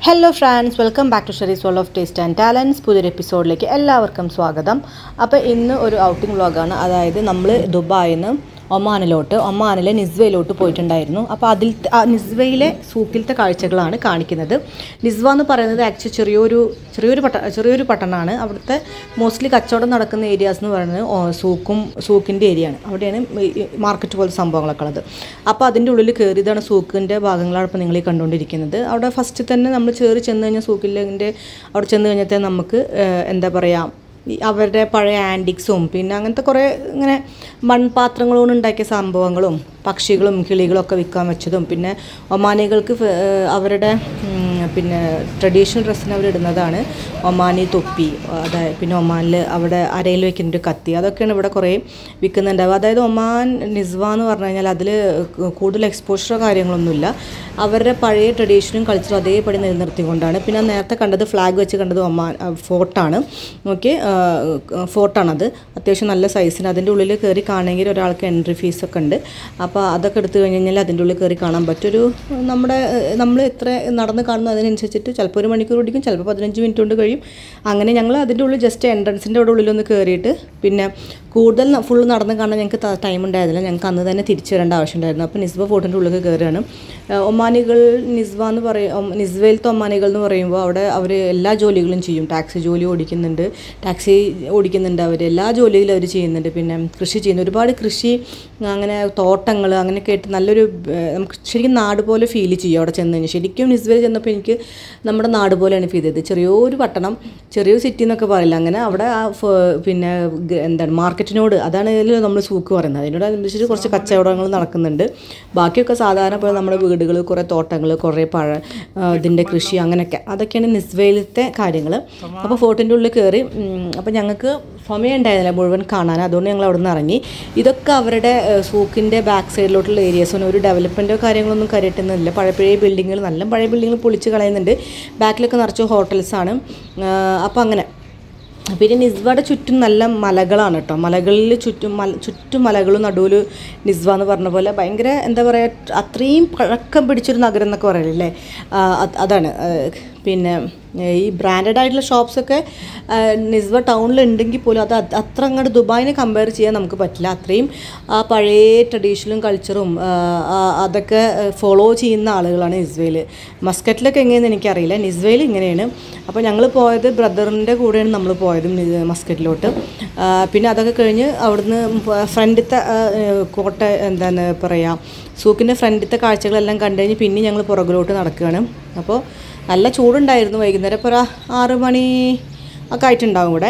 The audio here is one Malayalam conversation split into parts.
Hello friends welcome back to Sheri's world of taste and talents പുതിയൊരു എപ്പിസോഡിലേക്ക് എല്ലാവർക്കും സ്വാഗതം അപ്പോൾ ഇന്ന് ഒരു ഔട്ടിംഗ് വ്ളോഗാണ് അതായത് നമ്മൾ ദുബായിൽ നിന്ന് ഒമാനിലോട്ട് ഒമാനിലെ നിസ്വയിലോട്ട് പോയിട്ടുണ്ടായിരുന്നു അപ്പോൾ അതിൽ ആ നിസ്വയിലെ സൂക്കിലത്തെ കാഴ്ചകളാണ് കാണിക്കുന്നത് നിസ്വ എന്ന് പറയുന്നത് ആക്ച്വലി ചെറിയൊരു ചെറിയൊരു പട്ട ചെറിയൊരു പട്ടണമാണ് അവിടുത്തെ മോസ്റ്റ്ലി കച്ചവടം നടക്കുന്ന ഏരിയാസ് എന്ന് പറയുന്നത് ഓ, സൂക്കും സൂക്കിൻ്റെ ഏരിയയാണ് അവിടെയാണ് ഈ മാർക്കറ്റ് പോലത്തെ സംഭവങ്ങളൊക്കെ ഉള്ളത് അപ്പോൾ അതിൻ്റെ ഉള്ളിൽ കയറിയതാണ് സൂക്കിൻ്റെ ഭാഗങ്ങളാണ് ഇപ്പോൾ നിങ്ങൾ ഈ കണ്ടുകൊണ്ടിരിക്കുന്നത് അവിടെ ഫസ്റ്റ് തന്നെ നമ്മൾ കയറി ചെന്ന് കഴിഞ്ഞാൽ സൂക്കിൻ്റെ അവിടെ ചെന്ന് കഴിഞ്ഞാൽ നമുക്ക് ഏഹ്, എന്താ പറയുക ഈ അവരുടെ പഴയ ആൻറ്റിക്സും പിന്നെ അങ്ങനത്തെ കുറേ ഇങ്ങനെ മൺപാത്രങ്ങളോട് ഉണ്ടാക്കിയ സംഭവങ്ങളും പക്ഷികളും കിളികളും ഒക്കെ വിൽക്കാൻ വെച്ചതും പിന്നെ ഒമാനികൾക്ക് ഫ- ഏഹ് അവരുടെ ഉം, പിന്നെ ട്രഡീഷണൽ ഡ്രസ്സിന് അവരിടുന്നതാണ് ഒമാനി തൊപ്പി അതായത് പിന്നെ ഒമാനിൽ അവിടെ അരയിൽ വെക്കുന്ന ഒരു കത്തി അതൊക്കെയാണ് ഇവിടെ കുറേ വിൽക്കുന്നുണ്ടാവുക അതായത് ഒമാൻ നിസ്വ എന്ന് പറഞ്ഞു കഴിഞ്ഞാൽ അതിൽ കൂടുതൽ എക്സ്പോഷറോ കാര്യങ്ങളൊന്നുമില്ല അവരുടെ പഴയ ട്രഡീഷനും കൾച്ചറും അതേപടി നിലനിർത്തിക്കൊണ്ടാണ് പിന്നെ നേരത്തെ കണ്ടത് ഫ്ലാഗ് വെച്ച് കണ്ടത് ഒമാൻ ഫോർട്ടാണ് ഓക്കെ ഫോർട്ടാണത് അത്യാവശ്യം നല്ല സൈസിന് അതിൻ്റെ ഉള്ളിൽ കയറി കാണണമെങ്കിൽ ഒരാൾക്ക് എൻട്രി ഫീസൊക്കെ ഉണ്ട് അപ്പോൾ അതൊക്കെ എടുത്തു കഴിഞ്ഞ് കഴിഞ്ഞാൽ അതിൻ്റെ ഉള്ളിൽ കയറി കാണാൻ പറ്റൊരു നമ്മുടെ നമ്മൾ എത്ര നടന്ന് കാണുന്നു അതിനനുസരിച്ചിട്ട് ചിലപ്പോൾ ഒരു മണിക്കൂർ പിടിക്കും ചിലപ്പോൾ പതിനഞ്ച് മിനിറ്റ് കൊണ്ട് കഴിയും അങ്ങനെ ഞങ്ങൾ അതിൻ്റെ ഉള്ളിൽ ജസ്റ്റ് എൻട്രൻസിൻ്റെ അവിടെ ഉള്ളിലൊന്ന് കയറിയിട്ട് പിന്നെ കൂടുതൽ ഫുൾ നടന്ന് കാണാൻ ഞങ്ങൾക്ക് ടൈം ഉണ്ടായിരുന്നില്ല ഞങ്ങൾക്ക് അന്ന് തന്നെ തിരിച്ചു വരേണ്ട ആവശ്യമുണ്ടായിരുന്നു അപ്പോൾ നിസ്ബ ഫോർട്ടിൻ്റെ ഉള്ളിൽ കയറുകയാണ് ഏഹ് ഒമാനികൾ നിസ്വ എന്ന് പറയും നിസ്വയിലത്തെ ഒമാനികൾ എന്ന് പറയുമ്പോൾ അവിടെ അവർ എല്ലാ ജോലികളും ചെയ്യും ടാക്സി ജോലി ഓടിക്കുന്നുണ്ട് ടാക്സി ഓടിക്കുന്നുണ്ട് അവർ എല്ലാ ജോലിയിലും അവർ ചെയ്യുന്നുണ്ട് പിന്നെ കൃഷി ചെയ്യുന്നു ഒരുപാട് കൃഷി അങ്ങനെ തോട്ടങ്ങൾ അങ്ങനെയൊക്കെ ആയിട്ട് നല്ലൊരു ഏഹ് നമുക്ക് ശരിക്കും നാട് പോലെ ഫീൽ ചെയ്യും അവിടെ ചെന്ന് കഴിഞ്ഞാൽ ശരിക്കും നിസ്വയിൽ ചെന്നപ്പോൾ എനിക്ക് നമ്മുടെ നാട് പോലെയാണ് ഫീൽ ചെയ്തത് ചെറിയൊരു പട്ടണം ചെറിയൊരു സിറ്റി എന്നൊക്കെ പറയില്ല അങ്ങനെ അവിടെ ആ ഫ- പിന്നെ ഗ- എന്താണ് മാർക്കറ്റിനോട് അതാണ് ഇതിൽ നമ്മൾ സൂക്ക് പറയുന്നത് അതിനോടനുബന്ധിച്ചിട്ട് കുറച്ച് കച്ചവടങ്ങൾ നടക്കുന്നുണ്ട് ബാക്കിയൊക്കെ സാധാരണ പോലെ നമ്മുടെ വീടുകൾ കുറേ തോട്ടങ്ങൾ കുറേ പഴ ആ, ഇതിൻ്റെ കൃഷി അങ്ങനെയൊക്കെ അതൊക്കെയാണ് നിസ്വയിലത്തെ കാര്യങ്ങൾ അപ്പോൾ ഫോർട്ടിൻ്റെ ഉള്ളിൽ കയറി അപ്പോൾ ഞങ്ങൾക്ക് സമയം ഉണ്ടായിരുന്നില്ല മുഴുവൻ കാണാൻ അതുകൊണ്ട് ഞങ്ങൾ അവിടെ നിന്ന് ഇറങ്ങി ഇതൊക്കെ അവരുടെ സൂക്കിൻ്റെ ബാക്ക് സൈഡിലോട്ടുള്ള ഏരിയാസൊന്നും ഒരു ഡെവലപ്മെൻറ്റോ കാര്യങ്ങളൊന്നും കയറിയിട്ടൊന്നുമില്ല പഴയ പഴയ ബിൽഡിങ്ങുകൾ നല്ല പഴയ ബിൽഡിങ്ങുകൾ പൊളിച്ച് കളയുന്നുണ്ട് ബാക്കിലൊക്കെ നിറച്ച് ഹോട്ടൽസാണ് അപ്പോൾ അങ്ങനെ പിന്നെ നിസ്വയുടെ ചുറ്റും നല്ല മലകളാണ് കേട്ടോ മലകളിൽ ചുറ്റും മല ചുറ്റും മലകളും നടുവിൽ നിസ്വ എന്ന് പറഞ്ഞ പോലെ ഭയങ്കര എന്താ പറയുക അത്രയും പഴക്കം പിടിച്ചൊരു നഗരം എന്നൊക്കെ പറയില്ലേ ആ, അത് അതാണ് ആ, പിന്നെ ഈ ബ്രാൻഡഡ് ആയിട്ടുള്ള ഷോപ്സൊക്കെ നിസ്വ ടൗണിൽ ഉണ്ടെങ്കിൽ പോലും അത് അത് അത്ര അങ്ങോട്ട് ദുബായിനെ കമ്പയർ ചെയ്യാൻ നമുക്ക് പറ്റില്ല അത്രയും ആ പഴയ ട്രഡീഷണലും കൾച്ചറും അതൊക്കെ ഫോളോ ചെയ്യുന്ന ആളുകളാണ് നിസ്വയിൽ മസ്കറ്റിലൊക്കെ എങ്ങനെയെന്ന് എനിക്കറിയില്ല നിസ്വയിൽ ഇങ്ങനെയാണ് അപ്പോൾ ഞങ്ങൾ പോയത് ബ്രദറിൻ്റെ കൂടെയാണ് നമ്മൾ പോയത് നി- മസ്കറ്റിലോട്ട് ആ, പിന്നെ അതൊക്കെ കഴിഞ്ഞ് അവിടുന്ന് ഫ്രണ്ടിലത്തെ കോട്ട എന്താണ് പറയുക സൂക്കിൻ്റെ ഫ്രണ്ടിലത്തെ കാഴ്ചകളെല്ലാം കണ്ടു കഴിഞ്ഞ് പിന്നെ ഞങ്ങൾ പുറകിലോട്ട് നടക്കുകയാണ് അപ്പോൾ നല്ല ചൂടുണ്ടായിരുന്നു വൈകുന്നേരം ഇപ്പോൾ ഒരു ആറ് മണി ഒക്കെ ആയിട്ടുണ്ടാവും ഇവിടെ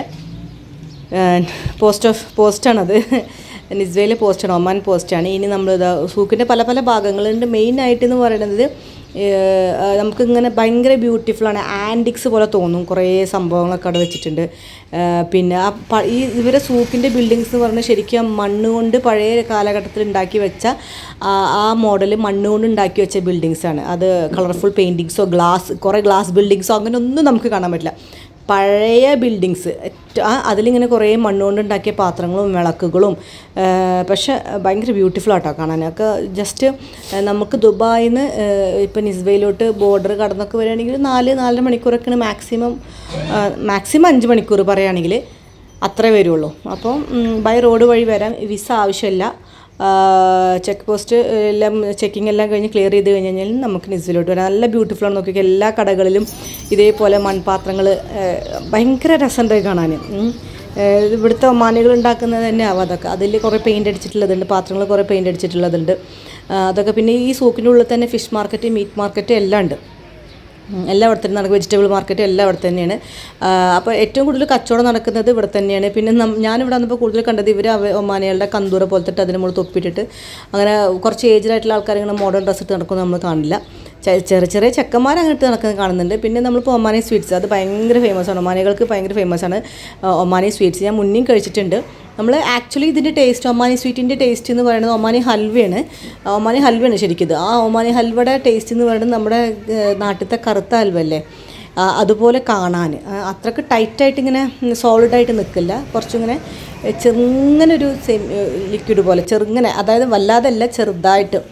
പോസ്റ്റ് ഓഫ് പോസ്റ്റാണത് നിസ്വയിലെ പോസ്റ്റാണ് ഒമാൻ പോസ്റ്റാണ് ഇനി നമ്മൾ ഇതാ സൂക്കിൻ്റെ പല പല ഭാഗങ്ങളുണ്ട് മെയിനായിട്ട് എന്ന് പറയുന്നത് ഏഹ്, നമുക്കിങ്ങനെ ഭയങ്കര ബ്യൂട്ടിഫുള്ളാണ് ആൻറ്റിക്സ് പോലെ തോന്നും കുറേ സംഭവങ്ങളൊക്കെ അവിടെ വെച്ചിട്ടുണ്ട് ഏഹ്, പിന്നെ ആ പ- ഈ ഇവരെ സൂക്കിൻ്റെ ബിൽഡിങ്സ് എന്ന് പറഞ്ഞാൽ ശരിക്കും മണ്ണ് കൊണ്ട് പഴയ കാലഘട്ടത്തിൽ ഉണ്ടാക്കി വെച്ച ആ- ആ മോഡൽ മണ്ണ് കൊണ്ട് ഉണ്ടാക്കി വെച്ച ബിൽഡിങ്സാണ് അത് കളർഫുൾ പെയിൻറ്റിങ്സോ ഗ്ലാസ് കുറേ ഗ്ലാസ് ബിൽഡിങ്സോ അങ്ങനെ ഒന്നും നമുക്ക് കാണാൻ പറ്റില്ല പഴയ ബിൽഡിങ്സ് ആ അതിലിങ്ങനെ കുറേ മണ്ണുകൊണ്ട് ഉണ്ടാക്കിയ പാത്രങ്ങളും വിളക്കുകളും ആ, പക്ഷെ ഭയങ്കര ബ്യൂട്ടിഫുൾ ആട്ടോ കാണാനൊക്കെ ജസ്റ്റ് നമുക്ക് ദുബായിൽ നിന്ന് ഇപ്പം നിസ്ബയിലോട്ട് ബോർഡർ കടന്നൊക്കെ വരികയാണെങ്കിൽ നാല് നാലര മണിക്കൂറൊക്കെയാണ് മാക്സിമം മാക്സിമം അഞ്ച് മണിക്കൂർ പറയുകയാണെങ്കിൽ അത്രേ വരുള്ളൂ അപ്പം ബൈ റോഡ് വഴി വരാൻ വിസ ആവശ്യമില്ല ചെക്ക് പോസ്റ്റ് എല്ലാം ചെക്കിംഗ് എല്ലാം കഴിഞ്ഞ് ക്ലിയർ ചെയ്ത് കഴിഞ്ഞ് കഴിഞ്ഞാൽ നമുക്ക് നിസിലോട്ട് വരാം നല്ല ബ്യൂട്ടിഫുൾ ആണ് നോക്കിയൊക്കെ എല്ലാ കടകളിലും ഇതേപോലെ മൺപാത്രങ്ങൾ ഭയങ്കര രസമുണ്ട് കാണാൻ ഉം. ഏഹ് ഇവിടുത്തെ ഒമാനികൾ ഉണ്ടാക്കുന്നത് തന്നെ ആവാം അതൊക്കെ അതിൽ കുറേ പെയിൻ്റ് അടിച്ചിട്ടുള്ളതുണ്ട് പാത്രങ്ങൾ കുറേ പെയിൻ്റ് അടിച്ചിട്ടുള്ളതുണ്ട് ആ, അതൊക്കെ പിന്നെ ഈ സൂക്കിൻ്റെ ഉള്ളിൽ തന്നെ ഫിഷ് മാർക്കറ്റ് മീറ്റ് മാർക്കറ്റ് എല്ലാം ഉണ്ട് ഉം, എല്ലാം ഇവിടെ തന്നെ നടക്കും വെജിറ്റബിൾ മാർക്കറ്റ് എല്ലാം ഇവിടെ തന്നെയാണ് അപ്പോൾ ഏറ്റവും കൂടുതൽ കച്ചവടം നടക്കുന്നത് ഇവിടെ തന്നെയാണ് പിന്നെ നം- ഞാനിവിടെ വന്നപ്പോൾ കൂടുതൽ കണ്ടത് ഇവർ ഒമാനികളുടെ കന്തൂറ പോലത്തെ ഇട്ട് അതിന് മുകളിൽ തൊപ്പിട്ടിട്ട് അങ്ങനെ കുറച്ച് ഏജ്ഡ് ആയിട്ടുള്ള ആൾക്കാർ ഇങ്ങനെ മോഡേൺ ഡ്രസ്സ് ഇട്ട് നടക്കുന്നത് നമ്മൾ കാണില്ല ചെ- ചെറിയ ചെറിയ ചെക്കന്മാർ അങ്ങോട്ട് നടക്കുന്നത് കാണുന്നുണ്ട് പിന്നെ നമ്മളിപ്പോൾ ഒമാനി സ്വീറ്റ്സ് അത് ഭയങ്കര ഫേമസ് ആണ് ഒമാനികൾക്ക് ഭയങ്കര ഫേമസ് ആണ് ആ, ഒമാനി സ്വീറ്റ്സ് ഞാൻ മുന്നേയും കഴിച്ചിട്ടുണ്ട് നമ്മൾ ആക്ച്വലി ഇതിൻ്റെ ടേസ്റ്റ് ഒമാനി സ്വീറ്റിൻ്റെ ടേസ്റ്റ് എന്ന് പറയുന്നത് ഒമാനി ഹൽവയാണ് ആ, ഒമാനി ഹൽവയാണ് ശരിക്കും ഇത് ആ ഒമാനി ഹൽവയുടെ ടേസ്റ്റ് എന്ന് പറയുന്നത് നമ്മുടെ ഏഹ്, നാട്ടിലത്തെ കറുത്ത ഹൽവ അല്ലേ ആ, അതുപോലെ കാണാൻ ആ, അത്രക്ക് ടൈറ്റായിട്ട് ഇങ്ങനെ സോളിഡായിട്ട് നിൽക്കില്ല കുറച്ചിങ്ങനെ ഏഹ്, ചെറുങ്ങനെ ഒരു സെമി ലിക്വിഡ് പോലെ ചെറുങ്ങനെ അതായത് വല്ലാതല്ല ചെറുതായിട്ട്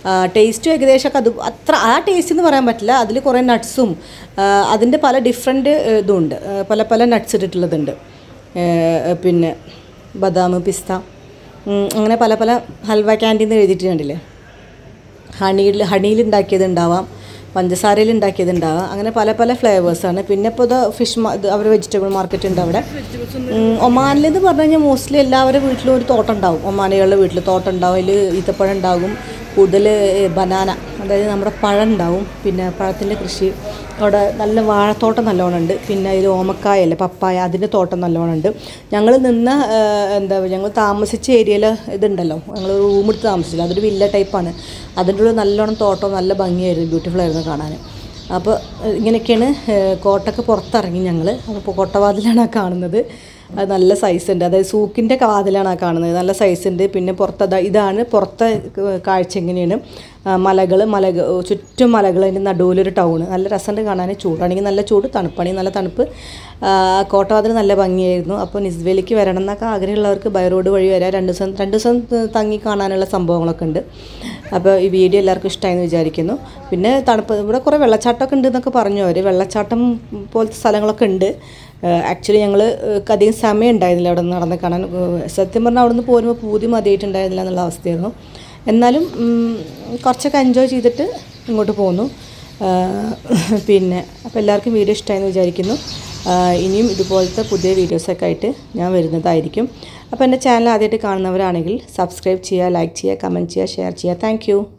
ടേസ്റ്റും ഏകദേശമൊക്കെ അത് അത്ര ആ ടേസ്റ്റ് എന്ന് പറയാൻ പറ്റില്ല അതിൽ കുറേ നട്ട്സും അതിൻ്റെ പല ഡിഫറെൻറ്റ് ഇതുണ്ട് ആ, പല പല നട്ട്സ് ഇട്ടിട്ടുള്ളതുണ്ട് ആ, പിന്നെ ബദാം പിസ്ത ഉം, അങ്ങനെ പല പല ഹൽവ ക്യാൻറ്റീൻ എന്ന് എഴുതിയിട്ട് കണ്ടില്ലേ ഹണിയിൽ ഹണിയിൽ ഉണ്ടാക്കിയത് ഉണ്ടാവാം പഞ്ചസാരയിൽ ഉണ്ടാക്കിയത് ഉണ്ടാവാം അങ്ങനെ പല പല ഫ്ലേവേഴ്സാണ് പിന്നെ ഇപ്പോൾ ഇത് ഫിഷ് ഇത് അവർ വെജിറ്റബിൾ മാർക്കറ്റ് ഉണ്ട് അവിടെ ഉം, ഒമാനിലെന്ന് പറഞ്ഞു കഴിഞ്ഞാൽ മോസ്റ്റ്ലി എല്ലാവരുടെ വീട്ടിലും ഒരു തോട്ടം ഉണ്ടാവും ഒമാനികളുടെ വീട്ടിൽ തോട്ടം ഉണ്ടാവും അതിൽ ഈത്തപ്പഴം ഉണ്ടാകും കൂടുതൽ ബനാന അതായത് നമ്മുടെ പഴം ഉണ്ടാവും പിന്നെ പഴത്തിൻ്റെ കൃഷി അവിടെ നല്ല വാഴത്തോട്ടം നല്ലോണം ഉണ്ട് പിന്നെ അതിൽ ഓമക്കായല്ലേ പപ്പായ അതിൻ്റെ തോട്ടം നല്ലോണം ഉണ്ട് ഞങ്ങൾ നിന്ന ആ, എന്താ ഞങ്ങൾ താമസിച്ച ഏരിയയിൽ ഇതുണ്ടല്ലോ ഞങ്ങൾ റൂം എടുത്ത് താമസിച്ചില്ല അതൊരു വില്ല ടൈപ്പാണ് അതിൻ്റെ ഉള്ളിൽ നല്ലോണം തോട്ടം നല്ല ഭംഗിയായിരുന്നു ബ്യൂട്ടിഫുൾ ആയിരുന്നു കാണാൻ അപ്പോൾ ഏഹ്, ഇങ്ങനെയൊക്കെയാണ് ഏഹ്, കോട്ടക്ക് പുറത്തിറങ്ങി ഞങ്ങൾ അപ്പോൾ കോട്ടവാതിലാണ് ആ കാണുന്നത് അത് നല്ല സൈസ് ഉണ്ട് അതായത് സൂക്കിൻ്റെ വാതിലാണ് ആ കാണുന്നത് നല്ല സൈസ് ഉണ്ട് പിന്നെ പുറത്ത് അതാ ഇതാണ് പുറത്തെ കാഴ്ച എങ്ങനെയാണ് മലകൾ മലകൾ ചുറ്റും മലകൾ അതിൻ്റെ നടുവിലൊരു ടൗണ് നല്ല രസമുണ്ട് കാണാൻ ചൂടാണെങ്കിൽ നല്ല ചൂട് തണുപ്പാണെങ്കിൽ നല്ല തണുപ്പ് ആ, കോട്ടവാതിൽ നല്ല ഭംഗിയായിരുന്നു അപ്പോൾ നിസ്വേലിക്ക് വരണം എന്നൊക്കെ ആഗ്രഹമുള്ളവർക്ക് ബൈ റോഡ് വഴി വരാം രണ്ട് ദിവസം രണ്ട് ദിവസം തങ്ങി കാണാനുള്ള സംഭവങ്ങളൊക്കെ ഉണ്ട് അപ്പോൾ ഈ വീഡിയോ എല്ലാവർക്കും ഇഷ്ടമായെന്ന് വിചാരിക്കുന്നു പിന്നെ തണുപ്പ് ഇവിടെ കുറേ വെള്ളച്ചാട്ടമൊക്കെ ഉണ്ട് എന്നൊക്കെ പറഞ്ഞു അവർ വെള്ളച്ചാട്ടം പോലത്തെ സ്ഥലങ്ങളൊക്കെ ഉണ്ട് ആക്ച്വലി ഞങ്ങൾ അധികം സമയം ഉണ്ടായിരുന്നില്ല അവിടെ നിന്ന് നടന്ന് കാണാൻ ഏഹ് സത്യം പറഞ്ഞാൽ അവിടെ നിന്ന് പോരുമ്പോൾ പൂതി മതിയായിട്ടുണ്ടായിരുന്നില്ല എന്നുള്ള അവസ്ഥയായിരുന്നു എന്നാലും ഉം, കുറച്ചൊക്കെ എൻജോയ് ചെയ്തിട്ട് ഇങ്ങോട്ട് പോന്നു ആഹ് പിന്നെ അപ്പോൾ എല്ലാവർക്കും വീഡിയോ ഇഷ്ടമായെന്ന് വിചാരിക്കുന്നു ആഹ് ഇനിയും ഇതുപോലത്തെ പുതിയ വീഡിയോസൊക്കെ ആയിട്ട് ഞാൻ വരുന്നതായിരിക്കും അപ്പോൾ എൻ്റെ ചാനൽ ആദ്യമായിട്ട് കാണുന്നവരാണെങ്കിൽ സബ്സ്ക്രൈബ് ചെയ്യുക ലൈക്ക് ചെയ്യുക കമൻറ്റ് ചെയ്യുക ഷെയർ ചെയ്യുക താങ്ക്